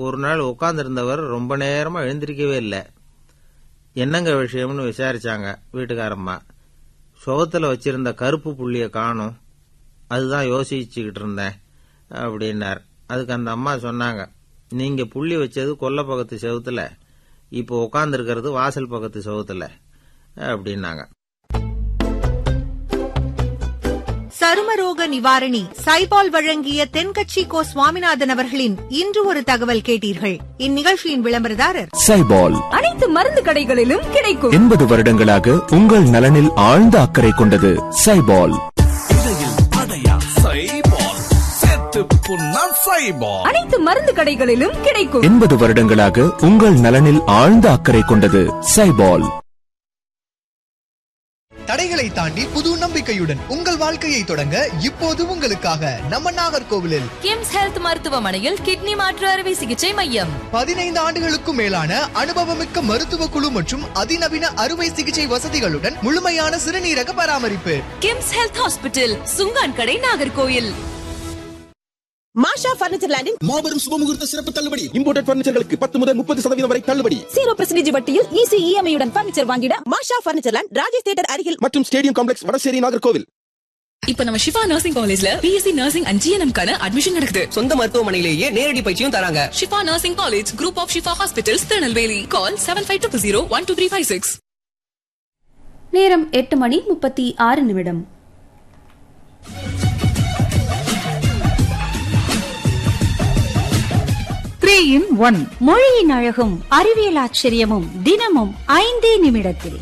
ஒரு நாள் உட்காந்துருந்தவர் ரொம்ப நேரமா எழுந்திருக்கவே இல்லை என்னங்க விஷயம்னு விசாரிச்சாங்க வீட்டுக்காரம்மா சுகத்துல வச்சிருந்த கருப்பு புள்ளிய காணும் அதுதான் யோசிச்சுக்கிட்டு இருந்தேன் அப்படின்னார் அதுக்கு அந்த அம்மா சொன்னாங்க நீங்க புள்ளி வச்சது கொல்லை பக்கத்து செவுத்துல இப்போ உட்காந்துருக்கிறது வாசல் பக்கத்து செவுத்துல அப்படின்னாங்க சருமரோக நிவாரணி சைபால் வழங்கிய தென்கட்சி கோ சுவாமிநாதன் அவர்களின் இன்று ஒரு தகவல் கேட்டீர்கள் இந்நிகழ்ச்சியின் விளம்பரதாரர் சைபால் அனைத்து மருந்து கடைகளிலும் கிடைக்கும் எண்பது வருடங்களாக உங்கள் நலனில் ஆழ்ந்த அக்கறை கொண்டது சைபால் அனைத்து மருந்து கடைகளிலும் கிடைக்கும் எண்பது வருடங்களாக உங்கள் நலனில் ஆழ்ந்த அக்கறை கொண்டது சைபால் தடைகளை தாண்டி புது நம்பிக்கையுடன் உங்கள் வாழ்க்கையை தொடங்க இப்போது உங்களுக்காக நம்ம நாகர்கோவிலில் கிம்ஸ் ஹெல்த் மருத்துவமனையில் கிட்னி மாற்று அறுவை சிகிச்சை மையம் பதினைந்து ஆண்டுகளுக்கும் மேலான அனுபவமிக்க மருத்துவ குழு மற்றும் அதிநவீன அறுவை சிகிச்சை வசதிகளுடன் முழுமையான சிறுநீரக பராமரிப்பு கிம்ஸ் ஹெல்த் ஹாஸ்பிட்டல் சுங்கான் கடை நாகர்கோயில் மாஷா பர்னிச்சர் லேண்டின் மாபெரும் சுபமுகூர்த்த சிறப்பு தள்ளுபடி இம்போர்டட் பர்னிச்சர்களுக்கு பத்து முதல் முப்பது சதவீதம் வரை தள்ளுபடி ஜீரோ பர்சன்டேஜ் வட்டியில் ஈஸி இஎம்ஐ உடன் பர்னிச்சர் வாங்கிட Masha furniture land Rajesh theatre அருகில் மற்றும் ஸ்டேடியம் காம்ப்ளெக்ஸ் வடசேரி நாகர்கோவில் இப்ப நம்ம ஷிஃபா நர்சிங் காலேஜ்ல பிஎஸ்சி நர்சிங் அண்ட் ஜிஎன்எம் கான அட்மிஷன் நடக்குது சொந்த மருத்துவமனையிலேயே நேரடி பயிற்சியும் தராங்க Shifa nursing college group of Shifa hospitals Tirunelveli call seven five two zero one two three five six நேரம் எட்டு மணி முப்பத்தி ஆறு நிமிடம் த்ரீ இன் ஒன் மொழியின் அழகும் அறிவியல் ஆச்சரியமும் தினமும் ஐந்தே நிமிடத்தில்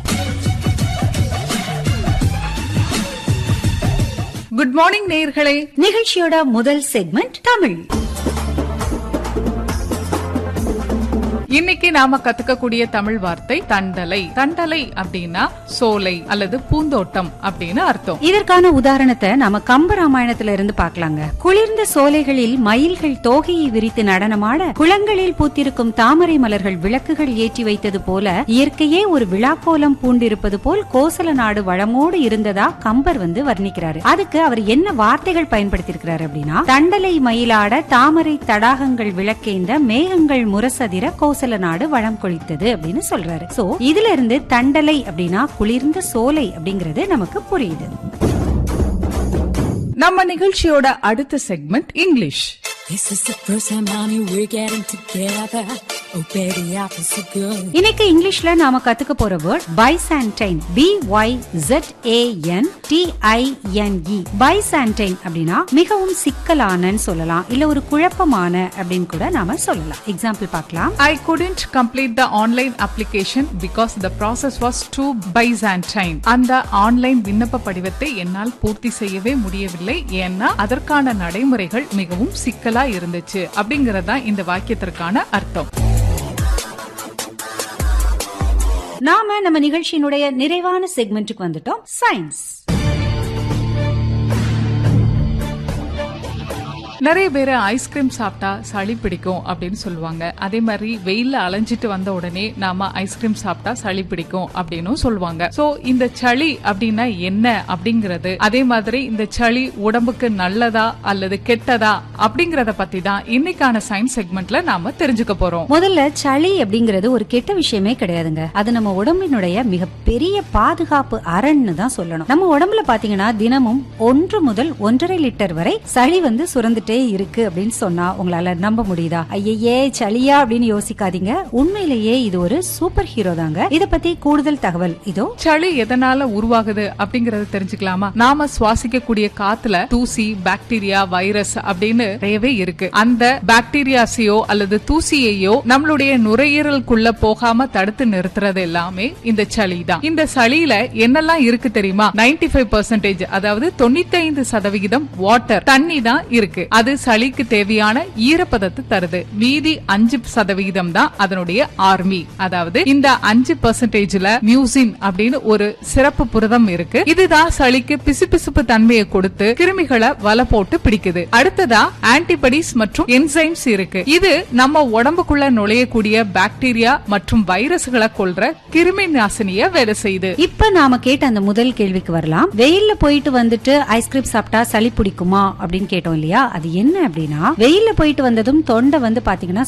குட் மார்னிங் நேயர்களே நிகழ்ச்சியோட முதல் செக்மெண்ட் தமிழ் இன்னைக்கு நாம கத்துக்கக்கூடிய தமிழ் வார்த்தை தண்டலை தண்டலை அப்படின்னா சோலை அல்லது பூந்தோட்டம் அப்படின்னு அர்த்தம் இதற்கான உதாரணத்தை நாம கம்ப ராமாயணத்துல இருந்து பார்க்கலாங்க குளிர்ந்த சோலைகளில் மயில்கள் தோகையை விரித்து நடனமாட குளங்களில் பூத்திருக்கும் தாமரை மலர்கள் விளக்குகள் ஏற்றி வைத்தது போல இயற்கையே ஒரு விழாக்கோலம் பூண்டிருப்பது போல் கோசல நாடு வளமோடு இருந்ததா கம்பர் வந்து வர்ணிக்கிறாரு அதுக்கு அவர் என்ன வார்த்தைகள் பயன்படுத்தியிருக்கிறாரு அப்படின்னா தண்டலை மயிலாட தாமரை தடாகங்கள் விளக்கேந்த மேகங்கள் முரசதிர கோசல நாடு வளம் கொளித்தது அப்படின்னு சொல்றாரு சோ இதுல இருந்து தண்டலை அப்படின்னா குளிர்ந்த சோலை அப்படிங்கறது நமக்கு புரியுது நம்ம நிகழ்ச்சியோட அடுத்த segment English This is the first time, honey, we're getting together. Oh, baby, I feel so good. இன்னைக்கு இங்கிலீஷ்ல நாம கத்துக்க போற word Byzantine B Y Z A N T I N E Byzantine அப்படின்னா மிகவும் சிக்கலானன்னு சொல்லலாம் இல்ல ஒரு குழப்பமான அப்படின்னு கூட நாம சொல்லலாம் எக்ஸாம்பிள் பார்க்கலாம் I couldn't complete the online application because the process was too Byzantine. அந்த ஆன்லைன் விண்ணப்ப படிவத்தை என்னால் பூர்த்தி செய்யவே முடியவில்லை ஏன்னா அதற்கான நடைமுறைகள் மிகவும் சிக்கலா இருந்துச்சு அப்படிங்கறதா இந்த வாக்கியத்திற்கான அர்த்தம் நாம நம்ம நிகழ்ச்சியினுடைய நிறைவான செக்மெண்ட்டுக்கு வந்துட்டோம் சயின்ஸ் நிறைய பேர் ஐஸ்கிரீம் சாப்பிட்டா சளி பிடிக்கும் அப்படின்னு சொல்லுவாங்க அதே மாதிரி வெயில்ல அலைஞ்சிட்டு வந்த உடனே நாம ஐஸ்கிரீம் சாப்பிட்டா சளி பிடிக்கும் அப்படின்னு சொல்லுவாங்க சோ இந்த சளி அப்படின்னா என்ன அப்படிங்கறது அதே மாதிரி இந்த சளி உடம்புக்கு நல்லதா அல்லது கெட்டதா அப்படிங்கறத பத்தி தான் இன்னைக்கான சயின்ஸ் செக்மெண்ட்ல நாம தெரிஞ்சுக்க போறோம் முதல்ல சளி அப்படிங்கிறது ஒரு கெட்ட விஷயமே கிடையாதுங்க அது நம்ம உடம்பினுடைய மிகப்பெரிய பாதுகாப்பு அரண்னு தான் சொல்லணும் நம்ம உடம்புல பாத்தீங்கன்னா தினமும் ஒன்று முதல் ஒன்றரை லிட்டர் வரை சளி வந்து சுரந்துட்டே இருக்கு அப்படின்னு சொன்னா உங்களால நம்ப முடியுதா ஐயே சளியா அப்படின்னு யோசிக்காதீங்க உண்மையிலேயே இது ஒரு சூப்பர் ஹீரோ தாங்க இத பத்தி கூடுதல் தகவல் இதோ சளி எதனால உருவாகுது அப்படிங்கறத தெரிஞ்சுக்கலாமா நாம சுவாசிக்கக்கூடிய காத்துல தூசி பாக்டீரியா வைரஸ் அப்படின்னு நிறையவே இருக்கு அந்த பாக்டீரியாஸையோ அல்லது தூசியையோ நம்மளுடைய நுரையீரலுக்குள்ள போகாம தடுத்து நிறுத்துறது எல்லாமே இந்த சளி தான் இந்த சளியில என்னெல்லாம் இருக்கு தெரியுமா 95% ஃபைவ் பர்சன்டேஜ் அதாவது தொண்ணூத்தி ஐந்து சதவிகிதம் வாட்டர் தண்ணி தான் இருக்கு அது சளிக்கு தேவையான ஈரப்பதத்தை தருது மீதி அஞ்சு சதவிகிதம் தான் அதனுடைய ஆர்மி அதாவது இந்த அஞ்சு பர்சன்டேஜ்ல மியூசின் அப்படின்னு ஒரு சிறப்பு புரதம் இருக்கு இதுதான் சளிக்கு பிசுபிசுப்பு தன்மையை கொடுத்து கிருமிகளை வலை போட்டு பிடிக்குது அடுத்ததா ஆன்டிபடிஸ் மற்றும் என்சைம்ஸ் இருக்கு இது நம்ம உடம்புக்குள்ள நுழையக்கூடிய பாக்டீரியா மற்றும் வைரஸ்களை கொல்ற கிருமி நாசினிய வேலை செய்யுது இப்ப நாம கேட்ட அந்த முதல் கேள்விக்கு வரலாம் வெயில்ல போயிட்டு வந்துட்டு ஐஸ்கிரீம் சாப்பிட்டா சளி பிடிக்குமா அப்படின்னு கேட்டோம் இல்லையா அது என்ன அப்படின்னா வெயில்ல போயிட்டு வந்ததும் தொண்டை வந்து பாத்தீங்கன்னா